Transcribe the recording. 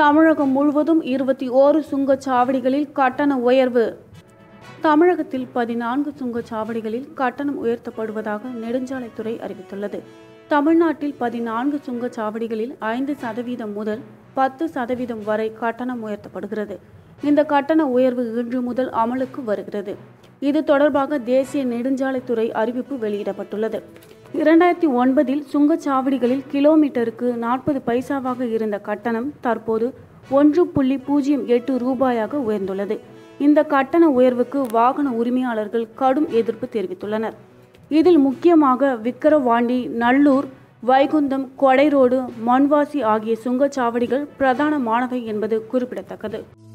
தமிழகம் முழுவதும் இருபத்தி ஓரு சுங்கச்சாவடிகளில் கட்டண உயர்வு தமிழகத்தில் பதினான்கு சுங்கச்சாவடிகளில் கட்டணம் உயர்த்தப்படுவதாக நெடுஞ்சாலைத்துறை அறிவித்துள்ளது தமிழ்நாட்டில் பதினான்கு சுங்கச்சாவடிகளில் ஐந்து சதவீதம் முதல் பத்து சதவீதம் வரை கட்டணம் உயர்த்தப்படுகிறது இந்த கட்டண உயர்வு இன்று முதல் அமலுக்கு வருகிறது இது தொடர்பாக தேசிய நெடுஞ்சாலைத்துறை அறிவிப்பு வெளியிடப்பட்டுள்ளது இரண்டாயிரத்தி ஒன்பதில் சுங்கச்சாவடிகளில் கிலோமீட்டருக்கு நாற்பது பைசாவாக இருந்த கட்டணம் தற்போது ஒன்று புள்ளி பூஜ்ஜியம் எட்டு ரூபாயாக உயர்ந்துள்ளது இந்த கட்டண உயர்வுக்கு வாகன உரிமையாளர்கள் கடும் எதிர்ப்பு தெரிவித்துள்ளனர் இதில் முக்கியமாக விக்கிரவாண்டி நல்லூர் வைகுந்தம் கொடைரோடு மண்வாசி ஆகிய சுங்கச்சாவடிகள் பிரதானமானவை என்பது குறிப்பிடத்தக்கது